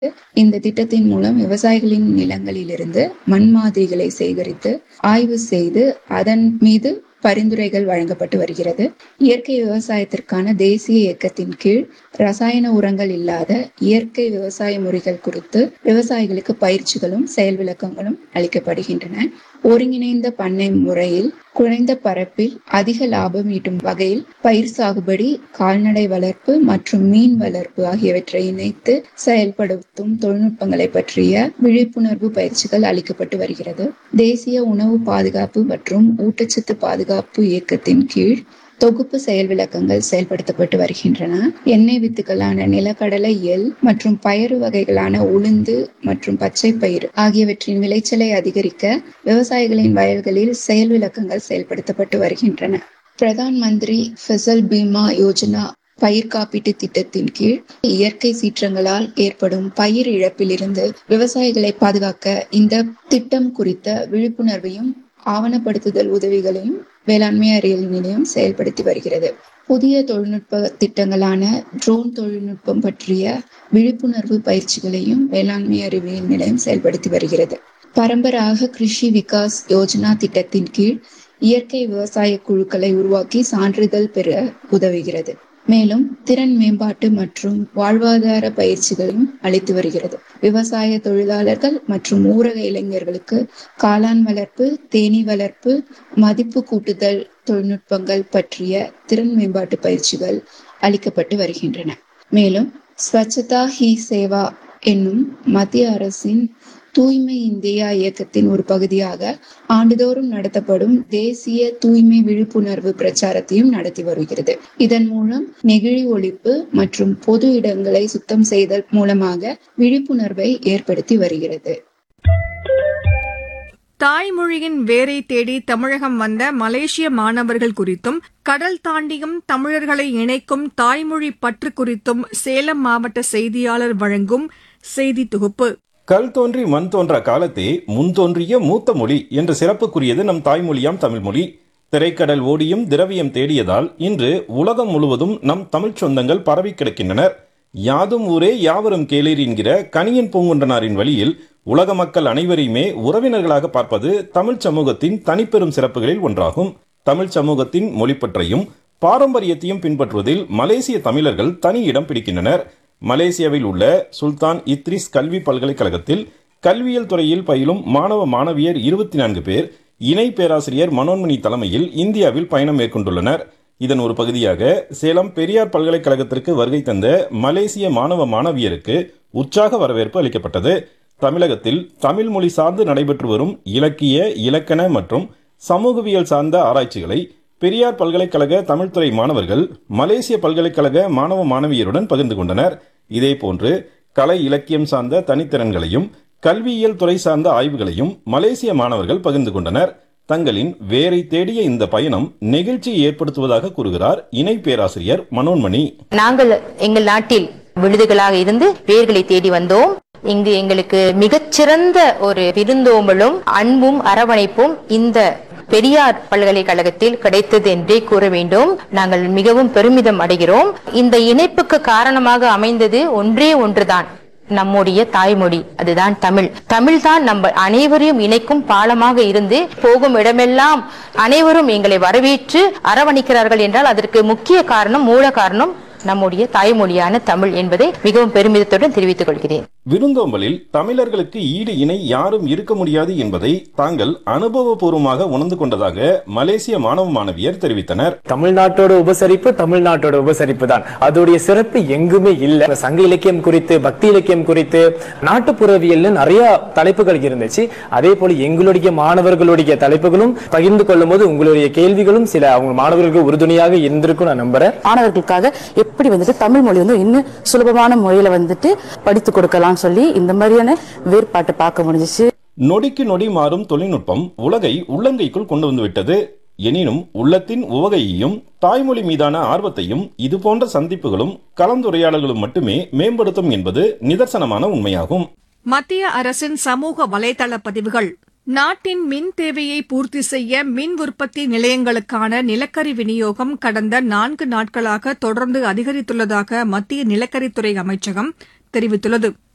இந்த திட்டத்தின் மூலம் விவசாயிகளின் நிலங்களிலிருந்து மண் மாதிரிகளை சேகரித்து ஆய்வு செய்து அதன் மீது பரிந்துரைகள் வழங்கப்பட்டு வருகிறது இயற்கை விவசாயத்திற்கான தேசிய இயக்கத்தின் கீழ் ரசாயன உரங்கள் இல்லாத இயற்கை விவசாய முறைகள் குறித்து விவசாயிகளுக்கு பயிற்சிகளும் செயல் விளக்கங்களும் அளிக்கப்படுகின்றன ஒருங்கிணைந்த பண்ணை முறையில் குறைந்த பரப்பில் அதிக லாபம் ஈட்டும் வகையில் பயிர் சாகுபடி கால்நடை வளர்ப்பு மற்றும் மீன் வளர்ப்பு ஆகியவற்றை இணைத்து செயல்படுத்தும் தொழில்நுட்பங்களை பற்றிய விழிப்புணர்வு பயிற்சிகள் அளிக்கப்பட்டு வருகிறது தேசிய உணவு பாதுகாப்பு மற்றும் ஊட்டச்சத்து பாதுகாப்பு இயக்கத்தின் கீழ் தொகுப்பு செயல் விளக்கங்கள் செயல்படுத்தப்பட்டு வருகின்றன எண்ணெய் வித்துக்களான நிலக்கடலை எல் மற்றும் பயறு வகைகளான உளுந்து மற்றும் பச்சை பயிர் ஆகியவற்றின் விளைச்சலை அதிகரிக்க விவசாயிகளின் வயல்களில் செயல் விளக்கங்கள் செயல்படுத்தப்பட்டு வருகின்றன பிரதான் மந்திரி ஃபசல் பீமா யோஜனா பயிர் காப்பீட்டு திட்டத்தின் கீழ் இயற்கை சீற்றங்களால் ஏற்படும் பயிர் இழப்பிலிருந்து விவசாயிகளை பாதுகாக்க இந்த திட்டம் குறித்த விழிப்புணர்வையும் ஆவணப்படுத்துதல் உதவிகளையும் வேளாண்மை அறிவியல் நிலையம் செயல்படுத்தி வருகிறது புதிய தொழில்நுட்ப திட்டங்களான ட்ரோன் தொழில்நுட்பம் பற்றிய விழிப்புணர்வு பயிற்சிகளையும் வேளாண்மை அறிவியல் நிலையம் செயல்படுத்தி வருகிறது பரம்பராக கிருஷி விகாஸ் யோஜனா திட்டத்தின் கீழ் இயற்கை விவசாய குழுக்களை உருவாக்கி சான்றிதழ் பெற உதவுகிறது மேலும் திறன் மேம்பாட்டு மற்றும் வாழ்வாதார பயிற்சிகளையும் அளித்து வருகிறது விவசாய தொழிலாளர்கள் மற்றும் ஊரக இளைஞர்களுக்கு காளான் வளர்ப்பு தேனீ வளர்ப்பு மதிப்பு கூட்டுதல் தொழில்நுட்பங்கள் பற்றிய திறன் மேம்பாட்டு பயிற்சிகள் அளிக்கப்பட்டு வருகின்றன மேலும் ஸ்வச்சதா ஹி சேவா என்னும் மத்திய அரசின் தூய்மை இந்தியா இயக்கத்தின் ஒரு பகுதியாக ஆண்டுதோறும் நடத்தப்படும் தேசிய தூய்மை விழிப்புணர்வு பிரச்சாரத்தையும் நடத்தி வருகிறது இதன் மூலம் நெகிழி ஒழிப்பு மற்றும் பொது இடங்களை சுத்தம் செய்தல் மூலமாக விழிப்புணர்வை ஏற்படுத்தி வருகிறது தாய்மொழியின் வேரை தேடி தமிழகம் வந்த மலேசிய மாணவர்கள் குறித்தும் கடல் தாண்டியும் தமிழர்களை இணைக்கும் தாய்மொழி பற்று குறித்தும் சேலம் மாவட்ட செய்தியாளர் வழங்கும் செய்தி தொகுப்பு கல் தோன்றி மண் தோன்றா காலத்தே முன் தோன்றிய மூத்த மொழி என்ற சிறப்புக்குரியது நம் தாய்மொழியாம் தமிழ்மொழி திரைக்கடல் ஓடியும் திரவியம் தேடியதால் இன்று உலகம் முழுவதும் நம் தமிழ்ச் சொந்தங்கள் பரவி கிடக்கின்றனர் யாதும் ஊரே யாவரும் கேளீர் என்கிற கணியன் பூங்குன்றனாரின் வழியில் உலக மக்கள் அனைவரையுமே உறவினர்களாக பார்ப்பது தமிழ்ச் சமூகத்தின் தனிப்பெரும் சிறப்புகளில் ஒன்றாகும் தமிழ்ச் சமூகத்தின் மொழிப்பற்றையும் பாரம்பரியத்தையும் பின்பற்றுவதில் மலேசிய தமிழர்கள் தனி இடம் பிடிக்கின்றனர் மலேசியாவில் உள்ள சுல்தான் இத்ரிஸ் கல்வி பல்கலைக்கழகத்தில் கல்வியியல் துறையில் பயிலும் மாணவ மாணவியர் இருபத்தி நான்கு பேர் இணை பேராசிரியர் மனோன்மணி தலைமையில் இந்தியாவில் பயணம் மேற்கொண்டுள்ளனர் இதன் ஒரு பகுதியாக சேலம் பெரியார் பல்கலைக்கழகத்திற்கு வருகை தந்த மலேசிய மாணவ மாணவியருக்கு உற்சாக வரவேற்பு அளிக்கப்பட்டது தமிழகத்தில் தமிழ் மொழி சார்ந்து நடைபெற்று வரும் இலக்கிய இலக்கண மற்றும் சமூகவியல் சார்ந்த ஆராய்ச்சிகளை பெரியார் பல்கலைக்கழக தமிழ்துறை மாணவர்கள் மலேசிய பல்கலைக்கழக மாணவ மாணவியருடன் பகிர்ந்து கொண்டனர் இதேபோன்று கலை இலக்கியம் சார்ந்த தனித்திறன்களையும் கல்வியியல் துறை சார்ந்த ஆய்வுகளையும் மலேசிய மாணவர்கள் பகிர்ந்து கொண்டனர் தங்களின் வேரை தேடிய இந்த பயணம் நெகிழ்ச்சியை ஏற்படுத்துவதாக கூறுகிறார் இணை பேராசிரியர் மனோன்மணி நாங்கள் எங்கள் நாட்டில் விடுதிகளாக இருந்து வேர்களை தேடி வந்தோம் இங்கு எங்களுக்கு மிகச்சிறந்த ஒரு விருந்தோம்பலும் அன்பும் அரவணைப்பும் இந்த பெரியார் பல்கலைக்கழகத்தில் கிடைத்தது என்றே கூற வேண்டும் நாங்கள் மிகவும் பெருமிதம் அடைகிறோம் இந்த இணைப்புக்கு காரணமாக அமைந்தது ஒன்றே ஒன்றுதான் நம்முடைய தாய்மொழி அதுதான் தமிழ் தமிழ் தான் நம்ம அனைவரையும் இணைக்கும் பாலமாக இருந்து போகும் இடமெல்லாம் அனைவரும் எங்களை வரவேற்று அரவணைக்கிறார்கள் என்றால் அதற்கு முக்கிய காரணம் மூல காரணம் நம்முடைய தாய்மொழியான தமிழ் என்பதை மிகவும் பெருமிதத்துடன் தெரிவித்துக் கொள்கிறேன் விருந்தோம்பலில் தமிழர்களுக்கு ஈடு இணை யாரும் இருக்க முடியாது என்பதை தாங்கள் அனுபவபூர்வமாக உணர்ந்து கொண்டதாக மலேசிய மாணவ மாணவியர் தெரிவித்தனர் தமிழ்நாட்டோட உபசரிப்பு தமிழ்நாட்டோட உபசரிப்பு தான் அதோடைய சிறப்பு எங்குமே இல்ல சங்க இலக்கியம் குறித்து பக்தி இலக்கியம் குறித்து நாட்டுப்புறவியல்னு நிறைய தலைப்புகள் இருந்துச்சு அதே போல எங்களுடைய மாணவர்களுடைய தலைப்புகளும் பகிர்ந்து கொள்ளும் போது உங்களுடைய கேள்விகளும் சில அவங்க மாணவர்களுக்கு உறுதுணையாக இருந்திருக்கும் நான் நம்புறேன் மாணவர்களுக்காக எப்படி வந்துட்டு தமிழ் மொழி வந்து இன்னும் சுலபமான முறையில வந்துட்டு படித்து கொடுக்கலாம் சொல்லி இந்த மாதிரியான வேறுபாட்டை பார்க்க முடிஞ்சிச்சு நொடிக்கு நொடி மாறும் தொழில்நுட்பம் உலகை உள்ளங்கைக்குள் கொண்டு வந்துவிட்டது எனினும் உள்ளத்தின் உவகையையும் தாய்மொழி மீதான ஆர்வத்தையும் இதுபோன்ற சந்திப்புகளும் கலந்துரையாடல்களும் மட்டுமே மேம்படுத்தும் என்பது நிதர்சனமான உண்மையாகும் மத்திய அரசின் சமூக வலைதள பதிவுகள் நாட்டின் மின் தேவையை பூர்த்தி செய்ய மின் உற்பத்தி நிலையங்களுக்கான நிலக்கரி விநியோகம் கடந்த நான்கு நாட்களாக தொடர்ந்து அதிகரித்துள்ளதாக மத்திய நிலக்கரித்துறை அமைச்சகம் தெரிவித்துள்ளது